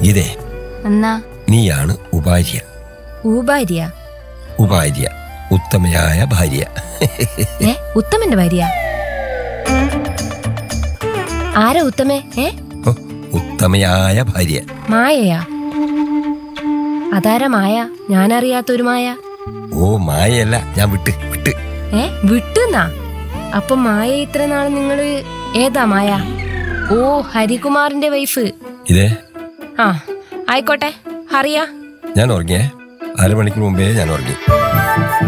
ഇതേ എന്നാ നീയാണ് ഉപാര്യ ഊഭാര്യ ഉപാര്യ ഉത്തമയായ ഭാര്യ ഏ ഉത്തമന്റെ ഭാര്യ ആരാ ഉത്തമേ ഏ ഓ, ഉത്തമയായ ഭാര്യ മായയാ അതാരാ മായ ഞാനറിയാത്തൊരു മായ ഓ മായയല്ല ഞാൻ വിട്ട് വിട്ട് ഏ വിട്ടുന്നാ അപ്പൊ മായ ഇത്ര നാൾ നിങ്ങള് ഏതാ മായ ഓ ഹരികുമാറിന്റെ വൈഫ് ഇതേ ആ ആയിക്കോട്ടെ അറിയാ ഞാൻ ഉറങ്ങിയേ അരമണിക്കൂർ മുമ്പേ ഞാൻ ഉറങ്ങി